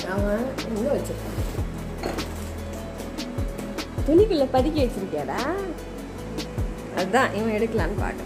அவன் எங்க வச்சிருக்கான் துணிக்குள்ள பதுக்கி வச்சிருக்கியாடா அதுதான் இவன் எடுக்கலான்னு பார்க்கலாம்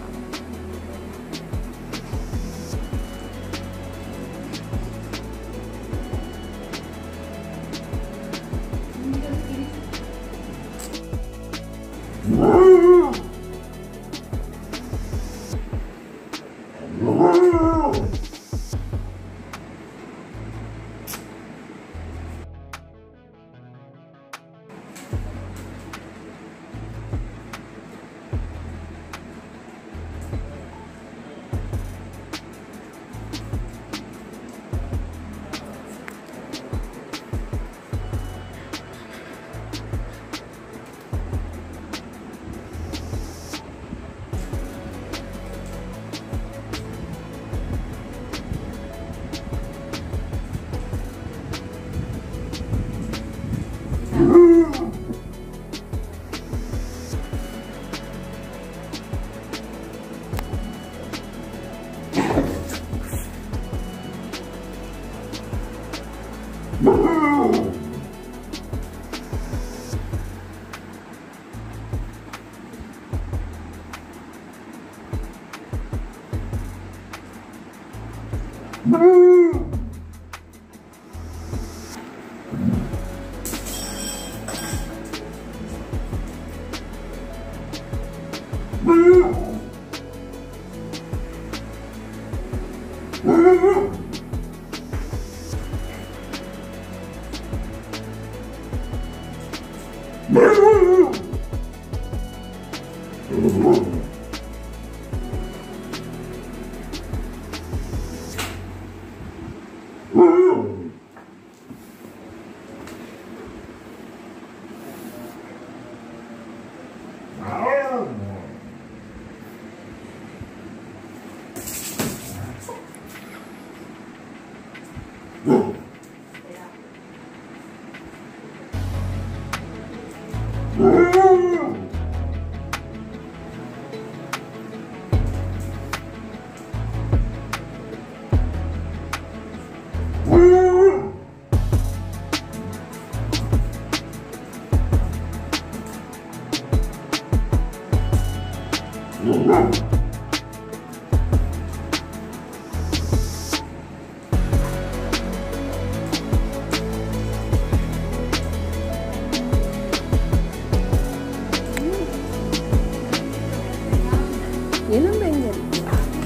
எலும்பு எங்க இருக்கு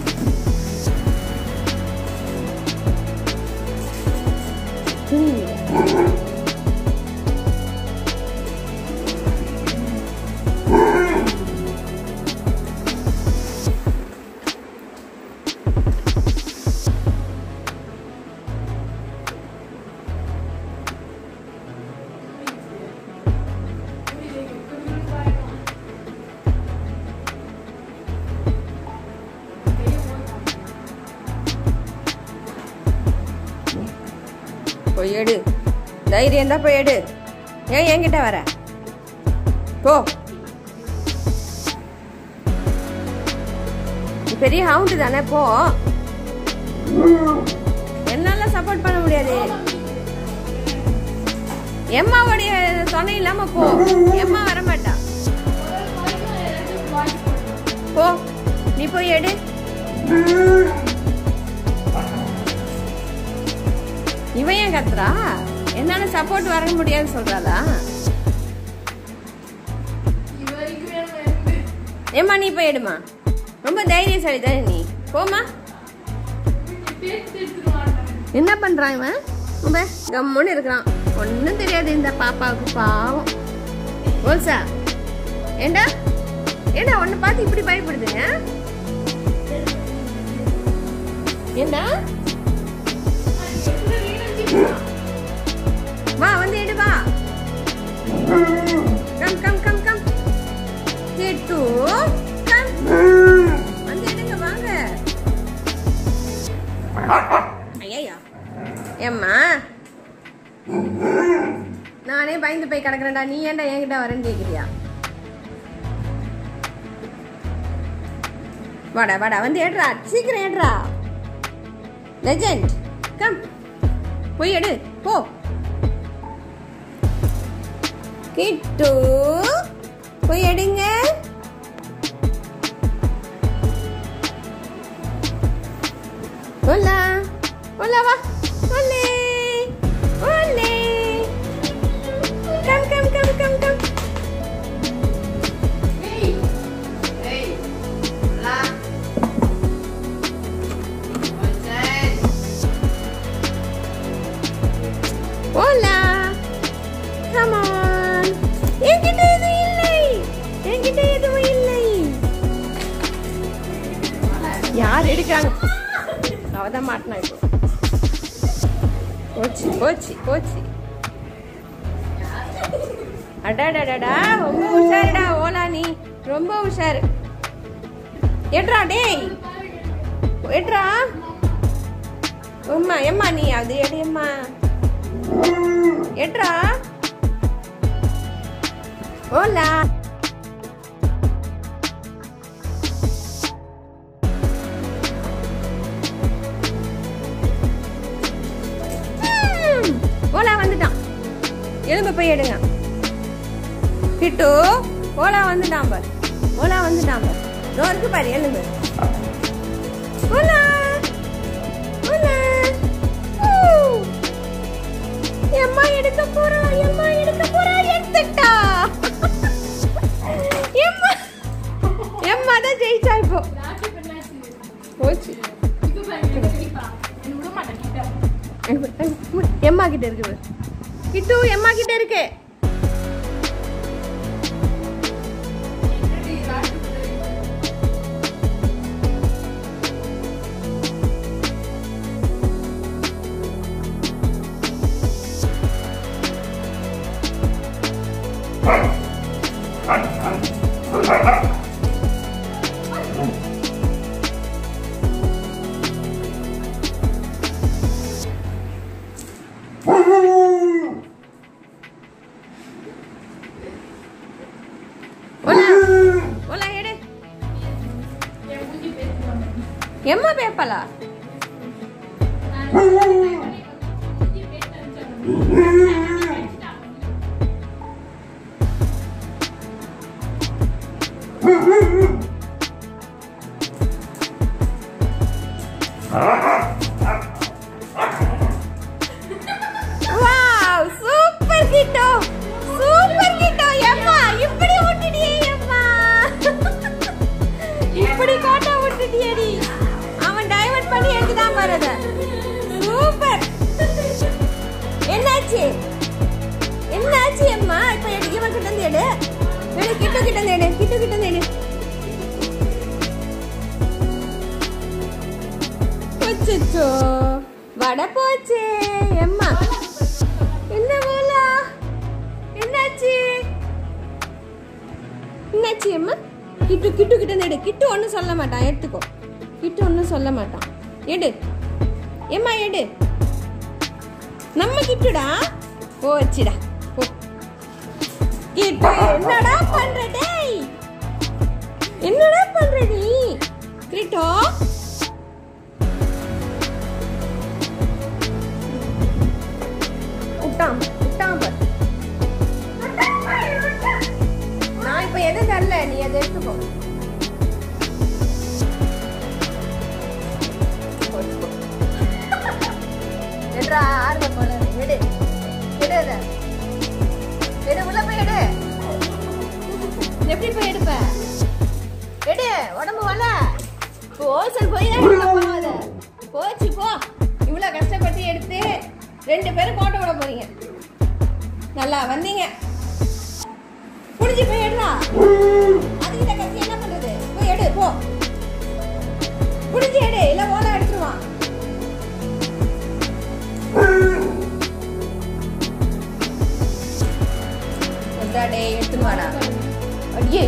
துணி. போய் எடு தைரியம் தான் போய் எடு ஏன் என்கிட்ட வர போ நீ பெரிய ஹவுண்டு தானே போ என்னால சப்போர்ட் பண்ண முடியாது எம்மாவுடைய துணை இல்லாம போ எம்மா வர மாட்டா போ நீ போய் எடு இவன் ஏன் கத்துறா என்னால சப்போர்ட் வர முடியாதுன்னு சொல்றாளா ஏம்மா நீ போய் எடுமா ரொம்ப தைரியசாலி தானே நீ போமா என்ன பண்றான் இவன் ரொம்ப கம்முன்னு இருக்கிறான் ஒன்றும் தெரியாது இந்த பாப்பாவுக்கு பாவம் ஓல்சா ஏண்டா ஏண்டா ஒன்னு பார்த்து இப்படி பயப்படுதுங்க ஏண்டா வா வந்து எடு வா கம் கம் கம் கம் கேட்டு கம் வந்து எடுங்க வாங்க ஐயா ஏம்மா நானே பயந்து போய் கிடக்குறேன்டா நீ ஏன்டா என்கிட்ட வரேன்னு கேக்குறியா வாடா வாடா வந்து எடுறா சீக்கிரம் எடுறா லெஜெண்ட் கம் போய் எடு போ கிட்டு போய் எடுங்க ஓலா ஓலா வா ஓலே ஓலே come come come come come ஓலா கம் ஆன் என்கிட்ட எதுவும் இல்லை என்கிட்ட எதுவும் இல்லை யார் எடுக்கிறாங்க அவதான் மாட்டினா இப்போ போச்சு போச்சு போச்சு அடாடாடாடா ரொம்ப உஷாருடா ஓலா நீ ரொம்ப உஷாரு எட்ரா டேய் எட்ரா உம்மா எம்மா நீ அது எடு எம்மா எட்ரா ஓலா ம், ஓலா வந்துட்டான் எலும்பு போய் எடுங்க கிட்டு ஓலா வந்துட்டான் பார் ஓலா வந்துட்டான் பார் இதோ இருக்கு பாரு எலும்பு ஓலா ஓலா ஊ. எம்மா எடுக்க போறா எம்மா எடுக்க போறா எடுத்துட்டா எம்மா எம்மா தான் ஜெயிச்சா இப்போ போச்சு எம்மா கிட்ட இருக்கு பாரு. கிட்டு எம்மா கிட்ட இருக்கு ஓலா ஓலா எடு எம்மா பேப்பலா வாவ் சூப்பர் கிட்டோ சூப்பர் கிட்டோ எம்மா இப்படி விட்டுடியே எம்மா இப்படி கோட்டை விட்டுட்டியடி அவன் டைவர்ட் பண்ணி எடுத்துதான் பாருத சூப்பர் என்னாச்சு என்னாச்சு அம்மா இப்ப எடு இவன் கிட்ட இருந்து எடு எடு கிட்ட கிட்ட இருந்து எடு கிட்ட கிட்ட இருந்து எடு அச்சச்சோ வடை போச்சே எம்மா என்ன போலா என்னாச்சு என்னாச்சு அம்மா கிட்டு கிட்டு கிட்ட இருந்து எடு கிட்டு ஒன்றும் சொல்ல மாட்டான் எடுத்துக்கோ கிட்டு ஒன்றும் சொல்ல மாட்டான் எடு ஏம்மா எடு நம்ம கிட்டுடா போச்சுடா போ கிட்டு என்னடா பண்ற டேய் என்னடா பண்ற நீ கிட்டோ விட்டான் விட்டான் பாரு நான் இப்ப எதை தரல நீ அதை எடுத்துக்கோ எடுறா ஆர்வம் போல எடு எடு அத எடு உள்ள போய் எடு எப்படி போய் எடுப்ப எடு உடம்பு வல ஹோல்சேல் போய் தான் எடுக்க போகாத போச்சு போ இவ்வளவு கஷ்டப்பட்டு எடுத்து ரெண்டு பேரும் போட்டோ விட போறீங்க நல்லா வந்தீங்க புடிஞ்சு போய் எடுறா அதுகிட்ட கத்தி என்ன பண்றது போய் எடு போ புடிஞ்சு எடு இல்ல ஓனா எடுத்துருவான் டே எடுத்துன்னு வாடா அடியே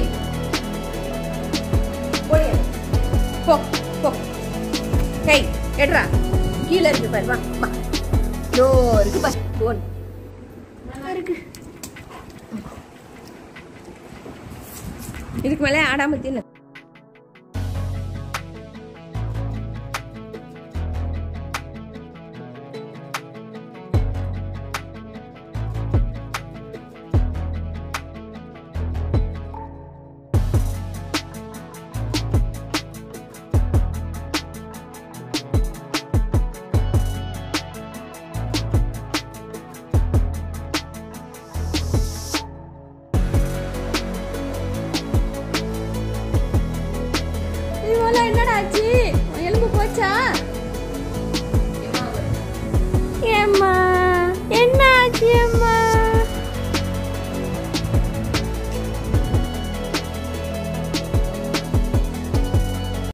போய் எடு. போ போ கை எடுறா கீழே இருக்கு பாரு வா வா இதோ இருக்கு பாரு போன் இருக்கு இதுக்கு மேலே ஆடாம தின்னு